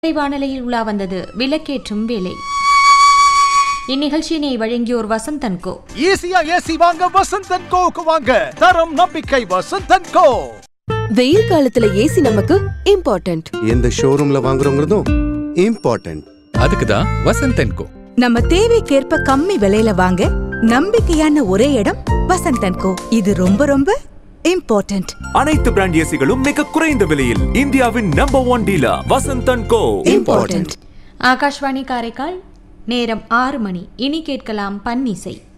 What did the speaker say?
வானலையில் உலா வந்தது விலக்கேற்றும் வேலை இந்நிகழ்ச்சியினை வழங்கியோர் வசந்தன் கோ ஈஸியா ஏசி வாங்க வசந்தன் கோவுக்கு வாங்க தரம் நம்பிக்கை வசந்தன் கோ வெயில் காலத்துல ஏசி நமக்கு இம்பார்ட்டன்ட் எந்த ஷோரூம்ல வாங்குறோங்கிறதும் இம்பார்ட்டன்ட் அதுக்கு தான் வசந்த் கோ நம்ம தேவைக்கேற்ப கம்மி விலையில வாங்க நம்பிக்கையான ஒரே இடம் வசந்தன் கோ இது ரொம்ப ரொம்ப இம்பார்ட்டன்ட் அனைத்து பிராண்ட் ஏசிகளும் மிக குறைந்த விலையில் இந்தியாவின் number one dealer Vasanthan co important Akashvani Karaikal நேரம் ஆறு மணி இனி கேட்கலாம் பன்னிசை